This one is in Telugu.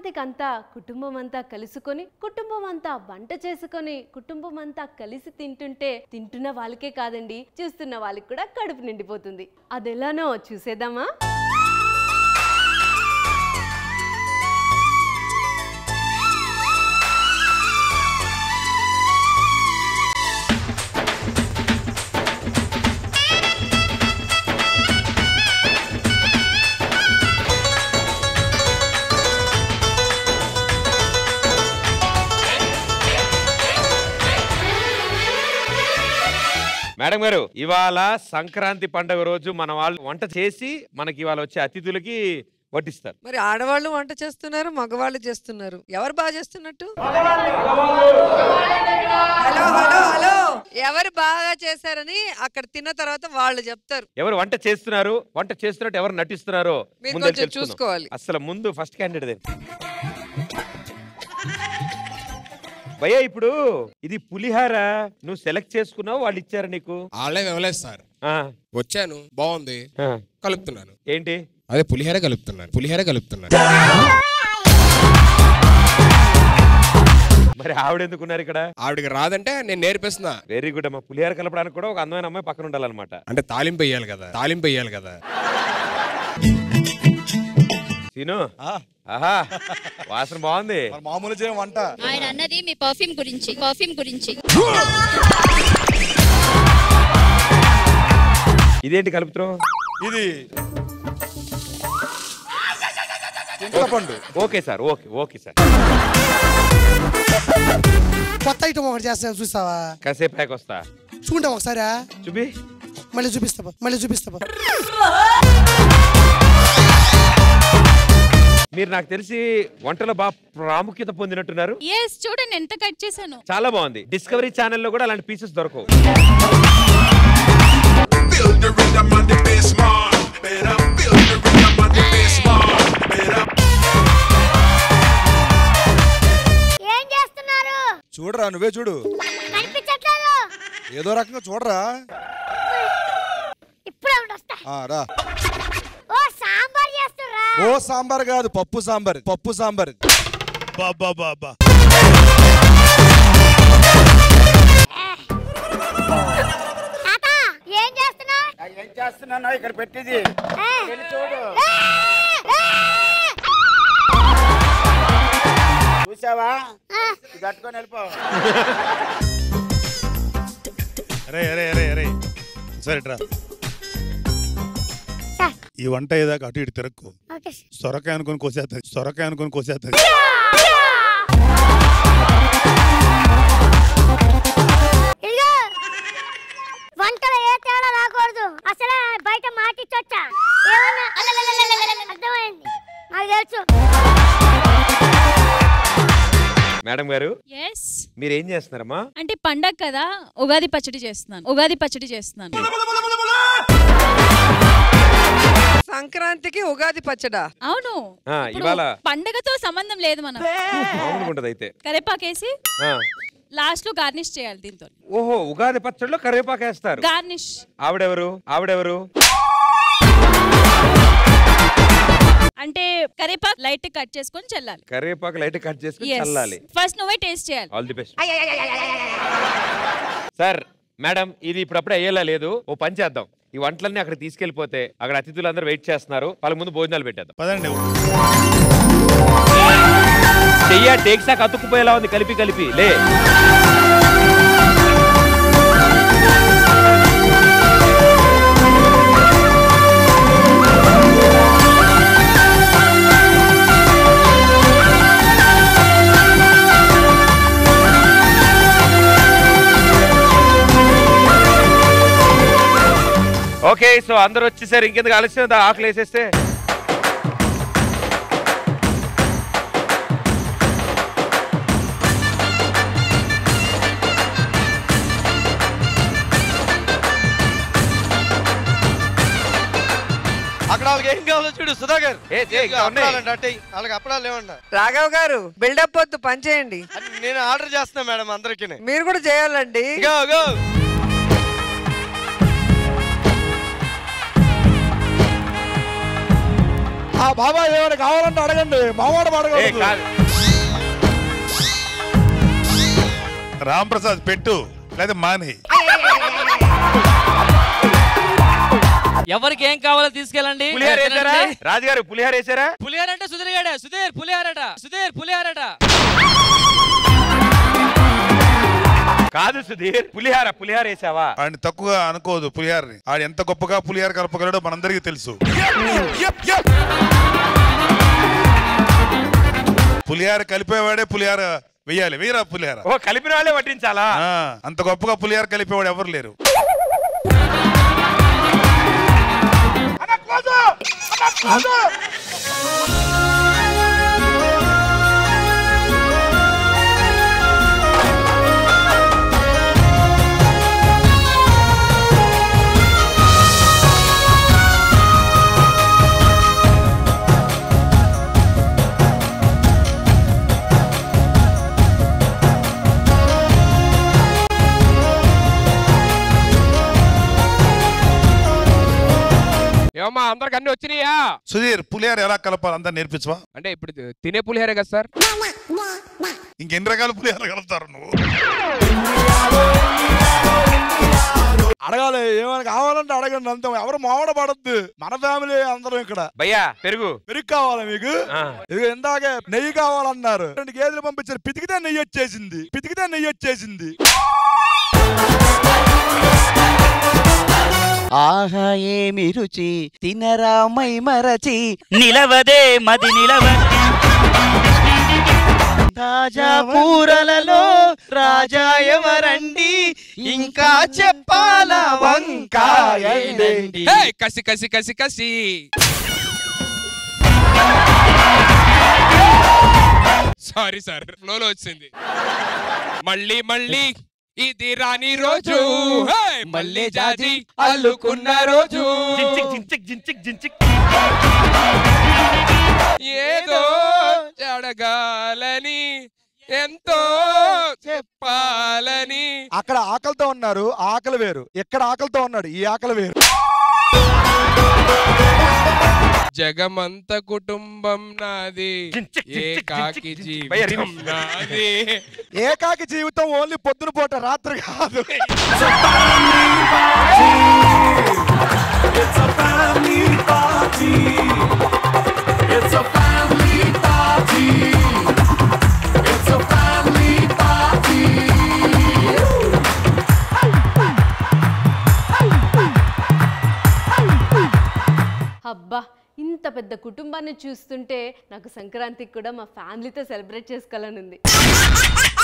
సంక్రాంతికి అంతా కుటుంబం అంతా కలుసుకొని కుటుంబం అంతా వంట చేసుకొని కుటుంబం అంతా కలిసి తింటుంటే తింటున్న వాళ్ళకే కాదండి చూస్తున్న వాళ్ళకి కూడా కడుపు నిండిపోతుంది అదెలానో చూసేద్దామా మేడం గారు ఇవాళ సంక్రాంతి పండుగ రోజు మన వాళ్ళు వంట చేసి మనకి ఇవాళ వచ్చే అతిథులకి వడ్డిస్తారు మరి ఆడవాళ్ళు వంట చేస్తున్నారు మగవాళ్ళు చేస్తున్నారు ఎవరు బాగా చేస్తున్నట్టు హలో హలో హలో ఎవరు బాగా చేశారని అక్కడ తిన్న తర్వాత వాళ్ళు చెప్తారు ఎవరు వంట చేస్తున్నారు వంట చేస్తున్నట్టు ఎవరు నటిస్తున్నారో మీరు ముందే కొంచెం తెలుసుకుందాం. చూసుకోవాలి. అసలు ముందు ఫస్ట్ క్యాండిడేట్ భయ్యా ఇప్పుడు ఇది పులిహార నువ్వు సెలెక్ట్ చేసుకున్నావు వాళ్ళు ఇచ్చారు నీకు వాళ్ళే ఇవ్వలేదు సార్ ఆ, వచ్చాను బాగుంది ఆ. కలుపుతున్నాను ఏంటి అదే పులిహోర కలుపుతున్నాను పులిహోర కలుపుతున్నాను మరి ఆవిడ ఎందుకున్నారు ఇక్కడ ఆవిడకి రాదంటే నేను నేర్పిస్తున్నా వెరీ గుడ్ అమ్మా పులిహార కలపడానికి కూడా ఒక అందమైన అమ్మాయి పక్కన ఉండాలన్నమాట అంటే తాలింపు వేయాలి కదా తాలింపు వేయాలి కదా సీను ఆహా వాసన బాగుంది మామూలు చేయం వంట ఆయన అన్నది మీ పర్ఫ్యూమ్ గురించి పర్ఫ్యూమ్ గురించి ఇదేంటి కలుపుతున్నావు ఇది చింతపండు okay sir okay okay sir కొత్త ఐటమ్ ఒకటి చేస్తాను చూస్తావా కాసేపు ప్యాక్ వస్తా చూడండి ఒకసారి చూపి మళ్ళీ చూపిస్తా మళ్ళీ చూపిస్తా మీరు నాకు తెలిసి వంటలో బాగా ప్రాముఖ్యత పొందినట్టున్నారు ఎస్ చూడండి ఎంత కట్ చేశాను చాలా బాగుంది డిస్కవరీ ఛానల్లో కూడా అలాంటి పీసెస్ దొరకవు Build the rhythm on the bass, man. Better build the rhythm on the bass, man. Better ఏం చేస్తున్నారు చూడరా నువ్వే చూడు కనిపించట్లేదు ఏదో రకంగా చూడరా ఇప్పుడే ఉండి వస్తా ఆ, రా ఓ సాంబార్ చేస్తుర్రా ఓ సాంబార్ కాదు పప్పు సాంబార్ పప్పు సాంబార్ బాబా బాబా తాత ఏం చేస్తున్నావు ఏం చేస్తున్నానో ఇక్కడ పెట్టింది చూడు చూసావా ఇది కట్టుకొని వెళ్ళిపో అరే అరే అరే అరే సరే రా ఈ వంట ఏదాకా అటు ఇటు తిరక్కు ఓకే సొరకాయ అనుకొని కోసేస్తుంది సొరకాయ అనుకొని కోసేస్తుంది ఇదిగో వంటలో ఏ తేడా రాకూడదు అసలే బయట మాటిచ్చొచ్చా ఏమన్నా అర్థమైంది నాకు తెలుసు మేడం గారు ఎస్ మీరు ఏం చేస్తున్నారమ్మా అంటే పండగ కదా ఉగాది పచ్చడి చేస్తున్నాను ఉగాది పచ్చడి చేస్తున్నాను సంక్రాంతికి ఉగాది పచ్చడా అవును ఆ, ఇప్పుడు ఇవాళ పండగతో సంబంధం లేదు మనం మామూలుగా ఉంటది అయితే కరేపాకేసి ఆ. లాస్ట్ లో గార్నిష్ చేయాలి దీంతో ఓహో ఉగాది పచ్చడిలో కరివేపాకు వేస్తారు గార్నిష్ ఆవిడెవరు ఆవిడెవరు అంటే కరేపాకు లైట్ కట్ చేసుకొని చల్లాలి కరివేపాకు లైట్ కట్ చేసుకుని చల్లాలి ఫస్ట్ నువ్వే టేస్ట్ చేయాలి all the best sir madam ఇది ఇప్పుడప్పుడే అయ్యేలా లేదు ఓ పని చేద్దాం ఈ వంటలన్నీ అక్కడ తీసుకెళ్లిపోతే అక్కడ అతిథులందరూ వెయిట్ చేస్తున్నారు వాళ్ళ ముందు భోజనాలు పెట్టేద్దాం పదండి చెయ్య టేక్సాక్ అతుక్కుపోయేలా ఉంది కలిపి కలిపి లే ఓకే సో అందరూ వచ్చేసారు ఇంకెందుకు ఆలస్యం దా, ఆకలి వేసేస్తే అక్కడ వాళ్ళకి ఏం కావాలో చూడు సుధాకర్ ఏ, ఏ, ఇంకా ఉన్నాయి. అప్పడాలంట అట్టే వాళ్ళకి అప్పడాలు లేవంట రాఘవ్ గారు బిల్డప్ వద్దు పని చేయండి అది నేను ఆర్డర్ చేస్తున్నా మేడం అందరికి మీరు కూడా చేయాలండి గో గో బా బాబా ఏమైనా కావాలంటే అడగండి మావాడు ఏ, అడగండి కాదు రామ్ ప్రసాద్ పెట్టు లేదా మాని ఎవరికి ఏం కావాలో తీసుకెళ్ళండి పులిహార వేసారా రాజుగారు పులిహార వేసారా పులిహార అంటే సుధీర్ గాడే సుధీర్ పులిహారట సుధీర్ పులిహారట కాదు సుధీర్ పులిహార పులిహార వేసావా ఆయన తక్కువ అనుకోదు పులిహారని ఆడు ఎంత గొప్పగా పులిహార కలపగలడో మనందరికీ తెలుసు పులిహార కలిపేవాడే పులిహార వెయ్యాలి వేయరా పులిహార ఓ కలిపిన వాళ్ళే వడ్డించాలా ఆ, అంత గొప్పగా పులిహార కలిపేవాడు ఎవరు లేరు ఏమమ్మా అందరికి అన్ని వచ్చినాయా సుధీర్ పులిహార ఎలా కలపాలి అంతా నేర్పించవా అంటే ఇప్పుడు తినే పులిహారే కదా సార్ ఇంకెన్ని రకాల పులిహార కలుపుతారు నువ్వు అడగాలి ఏమైనా కావాలంటే అడగండి అంత ఎవరు మావాడ పడద్దు మన ఫ్యామిలీ అందరం ఇక్కడ భయ్యా పెరుగు పెరుగు కావాలా మీకు ఆ. ఇది ఇందాకే నెయ్యి కావాలన్నారు రెండు గేదెలు పంపించారు పితికితే నెయ్యి వచ్చేసింది పితికితే నెయ్యి వచ్చేసింది ఆహా ఏమి రుచి తినరా మై మరచి నిలవదే మది నిలవది తాజా కూరలలో రాజా ఎవరండి ఇంకా చెప్పాల వంకాయండి హే, కసి కసి కసి కసి సారీ సార్ ఫ్లోలో వచ్చింది మళ్ళీ మళ్ళీ ఇది రాని రోజు హే, మళ్ళీ జాజి అల్లుకున్న రోజు జించిక్ జించిక్ జించిక్ జించిక్ ఏదో జడగాలని ఎంతో చెప్పాలని అక్కడ ఆకలితో ఉన్నారు ఆ ఆకలి వేరు ఇక్కడ ఆకలితో ఉన్నాడు ఈ ఆకలి వేరు జగమంత కుటుంబం నాది ఏకాకి జీవితం నాది ఏకాకి జీవితం ఓన్లీ పొద్దున పూట రాత్రి కాదు It's a family party. It's a family party. It's a family party. అబ్బా ఇంత పెద్ద కుటుంబాన్ని చూస్తుంటే నాకు సంక్రాంతికి కూడా మా ఫ్యామిలీతో సెలబ్రేట్ చేసుకోవాలని ఉంది